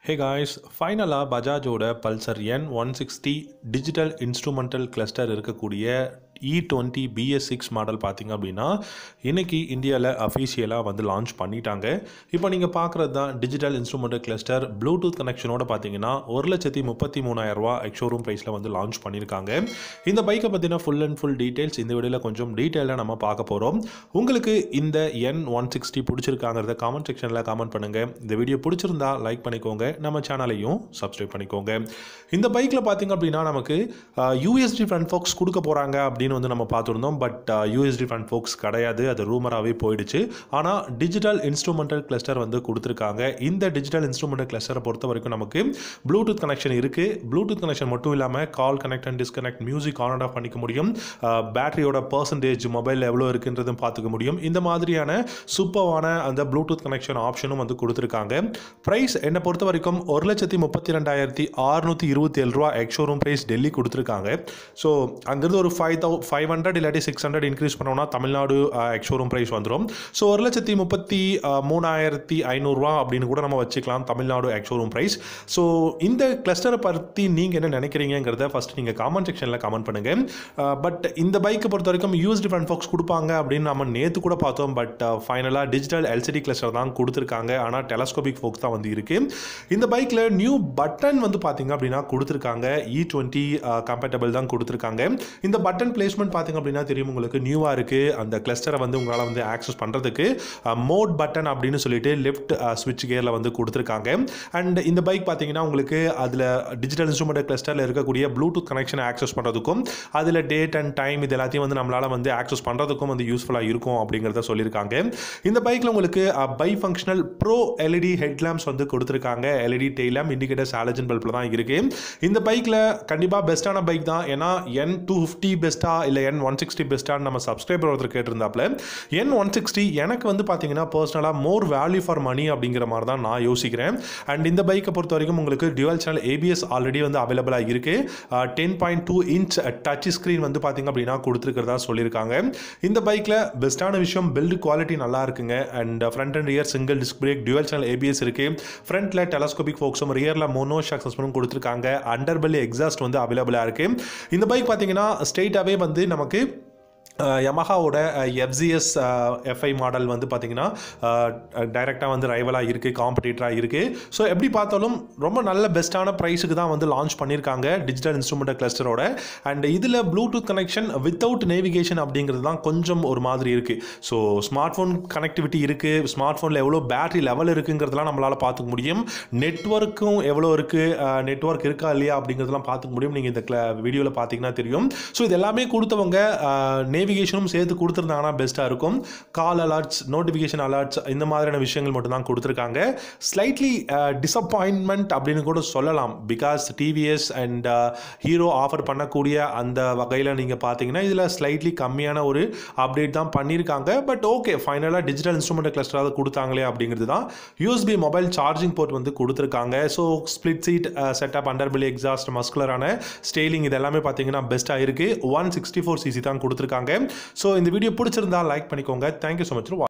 ஹே guys ஃபைனலாக பஜாஜோட Pulsar N one sixty digital instrumental cluster இருக்கக்கூடிய E twenty BS six model பார்த்தீங்க அப்படின்னா இன்னைக்கு இந்தியாவில் அஃபீஷியலாக வந்து லான்ச் பண்ணிட்டாங்க இப்போ நீங்கள் பார்க்குறது தான் டிஜிட்டல் இன்ஸ்ட்ருமெண்டல் கிளஸ்டர் ப்ளூடூத் கனெக்ஷனோட பார்த்தீங்கன்னா ஒரு லட்சத்தி முப்பத்தி மூணாயிரரூவா எக்ஷோரூம் ப்ரைஸில் வந்து லான்ச் பண்ணியிருக்காங்க இந்த பைக்கை பற்றின ஃபுல் அண்ட் ஃபுல் டீட்டெயில்ஸ் இந்த வீடியோவில் கொஞ்சம் டீட்டெயிலாக நம்ம பார்க்க போகிறோம் உங்களுக்கு இந்த என் ஒன் சிக்ஸ்டி பிடிச்சிருக்காங்கிறத காமெண்ட் செக்ஷனில் காமெண்ட் பண்ணுங்கள் இந்த வீடியோ பிடிச்சிருந்தா லைக் பண்ணிக்கோங்க நம்ம சேனலையும் சப்ஸ்கிரைப் பண்ணிக்கோங்க இந்த பைக்கில் பார்த்தீங்க அப்படின்னா நமக்கு யூஎஸ்டி ஃப்ரண்ட் ஃபோக்ஸ் கொடுக்க போகிறாங்க அப்படின்னு வந்து நம்ம பார்த்துருந்தோம் பட் யூஎஸ்டி ஃப்ரண்ட் ஃபோக்ஸ் கிடையாது அது ரூமராகவே போயிடுச்சு ஆனால் டிஜிட்டல் இன்ஸ்ட்ருமெண்டல் கிளஸ்டர் வந்து கொடுத்துருக்காங்க இந்த டிஜிட்டல் இன்ஸ்ட்ருமெண்டல் கிளஸ்டரை பொறுத்த வரைக்கும் நமக்கு ப்ளூடூத் கனெக்ஷன் இருக்குது ப்ளூடூத் கனெக்ஷன் மட்டும் இல்லாமல் call connect and disconnect music on and off பண்ணிக்க முடியும் பேட்டரியோட பர்சன்டேஜ் மொபைல் எவ்வளோ இருக்குன்றதும் பார்த்துக்க முடியும் இந்த மாதிரியான சூப்பரான அந்த ப்ளூடூத் கனெக்ஷன் ஆப்ஷனும் வந்து கொடுத்துருக்காங்க ப்ரைஸ் என்னை பொறுத்த வரைக்கும் ஒரு லட்சத்தி முப்பத்தி ரெண்டாயிரத்தி அறுநூற்றி இருபத்தி ஏழு ரூபா எக்ஷோரூம் ப்ரைஸ் டெல்லி கொடுத்துருக்காங்க ஸோ அங்கேருந்து ஒரு ஃபைவ் தௌ ஃபைவ் ஹண்ட்ரட் இல்லாட்டி சிக்ஸ் ஹண்ட்ரட் இன்க்ரீஸ் பண்ணோம்னா தமிழ்நாடு எக்ஷோரூம் ப்ரைஸ் வந்துடும் ஸோ ஒரு லட்சத்தி முப்பத்தி மூணாயிரத்தி ஐநூறுரூவா அப்படின்னு கூட நம்ம வச்சுக்கலாம் தமிழ்நாடு எக்ஷோரூம் ப்ரைஸ் ஸோ இந்த கிளஸ்டரை பற்றி நீங்கள் என்ன நினைக்கிறீங்கிறத ஃபஸ்ட் நீங்கள் காமெண்ட் செக்ஷனில் கமெண்ட் பண்ணுங்கள் பட் இந்த பைக்கை பொறுத்த வரைக்கும் யூஎஸ்டி ஃப்ரண்ட் ஃபோக்ஸ் கொடுப்பாங்க அப்படின்னு நம்ம நேற்று கூட பார்த்தோம் பட் ஃபைனலாக டிஜிட்டல் எல்சிடி கிளஸ்டர் தான் கொடுத்துருக்காங்க ஆனால் டெலஸ்கோபிக் ஃபோக்ஸ் தான் வந்து இருக்குது இந்த பைக்கில் நியூ பட்டன் வந்து பார்த்தீங்க அப்படின்னா கொடுத்துருக்காங்க இ டுவெண்ட்டி கம்பேட்டபிள் தான் கொடுத்துருக்காங்க இந்த பட்டன் பிளேஸ்மெண்ட் பார்த்தீங்க அப்படின்னா தெரியும் உங்களுக்கு நியூவாக இருக்குது அந்த கிளஸ்டரை வந்து உங்களால் வந்து ஆக்சஸ் பண்ணுறதுக்கு மோட் பட்டன் அப்படின்னு சொல்லிட்டு லெஃப்ட் ஸ்விட்ச் கியரில் வந்து கொடுத்துருக்காங்க அண்ட் இந்த பைக் பார்த்தீங்கன்னா உங்களுக்கு அதில் டிஜிட்டல் இன்ஸ்ட்ருமெண்ட் கிளஸ்டரில் இருக்கக்கூடிய ப்ளூடூத் கனெக்ஷனை ஆக்சஸ் பண்ணுறதுக்கும் அதில் டேட் அண்ட் டைம் இது எல்லாத்தையும் வந்து நம்மளால் வந்து ஆக்சஸ் பண்ணுறதுக்கும் வந்து யூஸ்ஃபுல்லாக இருக்கும் அப்படிங்கிறத சொல்லியிருக்காங்க இந்த பைக்கில் உங்களுக்கு bi functional pro LED head lamps வந்து கொடுத்துருக்காங்க எல்இடி டெய் லேம்ப் இண்டிகேட்டர்ஸ் ஹாலஜன் பல்பில் தான் இருக்குது இந்த பைக்கில் கண்டிப்பாக பெஸ்ட்டான பைக் தான் ஏன்னா என் டூ ஃபிஃப்டி பெஸ்ட்டா இல்லை என் ஒன் சிக்ஸ்டி பெஸ்ட்டான்னு நம்ம சப்ஸ்கிரைபர் ஒருத்தர் கேட்டிருந்தாப்புல என் ஒன் சிக்ஸ்டி எனக்கு வந்து பார்த்தீங்கன்னா பர்சனலாக மோர் வேல்யூ ஃபார் மணி அப்படிங்கிற மாதிரி தான் நான் யோசிக்கிறேன் அண்ட் இந்த பைக்கை பொறுத்த வரைக்கும் உங்களுக்கு டியூவல் சேனல் ஏபிஎஸ் ஆல்ரெடி வந்து அவைலபிளாக இருக்குது ten point two inch touch screen வந்து பார்த்தீங்க அப்படின்னா கொடுத்துருக்கிறதா சொல்லியிருக்காங்க இந்த பைக்கில் பெஸ்ட்டான விஷயம் பில்டு குவாலிட்டி நல்லா இருக்குங்க and front and rear single disc brake dual channel ABS இருக்குது ஃப்ரண்ட்டில் டெலஸ்கோபிக் ஃபோக்ஸும் ரியரில் மோனோ ஷாக் சஸ்பெண்டும் கொடுத்துருக்காங்க அண்டர் பெல்லி எக்ஸாஸ்ட் வந்து அவைலபிளாக இருக்குது இந்த பைக் பார்த்தீங்கன்னா ஸ்ட்ரெயிட்டாகவே வந்து நமக்கு யமஹாவோட எஃப்சிஎஸ் எஃப்ஐ மாடல் வந்து பார்த்திங்கன்னா டைரெக்டாக வந்து ரைவலாக இருக்குது காம்படிட்டராக இருக்குது ஸோ எப்படி பார்த்தாலும் ரொம்ப நல்ல பெஸ்ட்டான ப்ரைஸுக்கு தான் வந்து லான்ச் பண்ணியிருக்காங்க டிஜிட்டல் இன்ஸ்ட்ருமெண்ட் கிளஸ்டரோட அண்ட் இதில் ப்ளூடூத் கனெக்ஷன் வித்தவுட் நேவிகேஷன் அப்படிங்கிறது தான் கொஞ்சம் ஒரு மாதிரி இருக்குது ஸோ ஸ்மார்ட் ஃபோன் கனெக்டிவிட்டி இருக்குது ஸ்மார்ட் ஃபோனில் எவ்வளோ பேட்டரி லெவல் இருக்குங்கிறதுலாம் நம்மளால் பார்த்துக்க முடியும் நெட்ஒர்க்கும் எவ்வளோ இருக்குது நெட்ஒர்க் இருக்கா இல்லையா அப்படிங்கிறதெல்லாம் பார்த்துக்க முடியும் நீங்கள் இந்த வீடியோவில் பார்த்தீங்கன்னா தெரியும் ஸோ இது எல்லாமே கொடுத்தவங்க நேவிகேஷனும் சேர்த்து கொடுத்துருந்தாங்கன்னா பெஸ்ட்டாக இருக்கும் கால் அலர்ட்ஸ் நோட்டிஃபிகேஷன் அலர்ட்ஸ் இந்த மாதிரியான விஷயங்கள் மட்டும் தான் கொடுத்துருக்காங்க ஸ்லைட்லி டிசப்பாயின்மெண்ட் அப்படின்னு கூட சொல்லலாம் because TVS and Hero offer பண்ணக்கூடிய அந்த வகையில் நீங்கள் பார்த்தீங்கன்னா இதில் ஸ்லைட்லி கம்மியான ஒரு அப்டேட் தான் பண்ணியிருக்காங்க பட் ஓகே ஃபைனலாக டிஜிட்டல் இன்ஸ்ட்ருமெண்ட் கிளஸ்டராக கொடுத்தாங்களே அப்படிங்கிறது தான் யூஎஸ்பி மொபைல் சார்ஜிங் போர்ட் வந்து கொடுத்துருக்காங்க so split seat setup underbelly exhaust மஸ்குலரான ஸ்டெயிலிங் இது எல்லாமே பார்த்தீங்கன்னா பெஸ்ட்டாக இருக்குது ஒன் சிக்ஸ்டி ஃபோர் சிசி தான் கொடுத்துருக்காங்க ஸோ இந்த வீடியோ பிடிச்சிருந்தா லைக் பண்ணிக்கோங்க தேங்க்யூ ஸோ மச்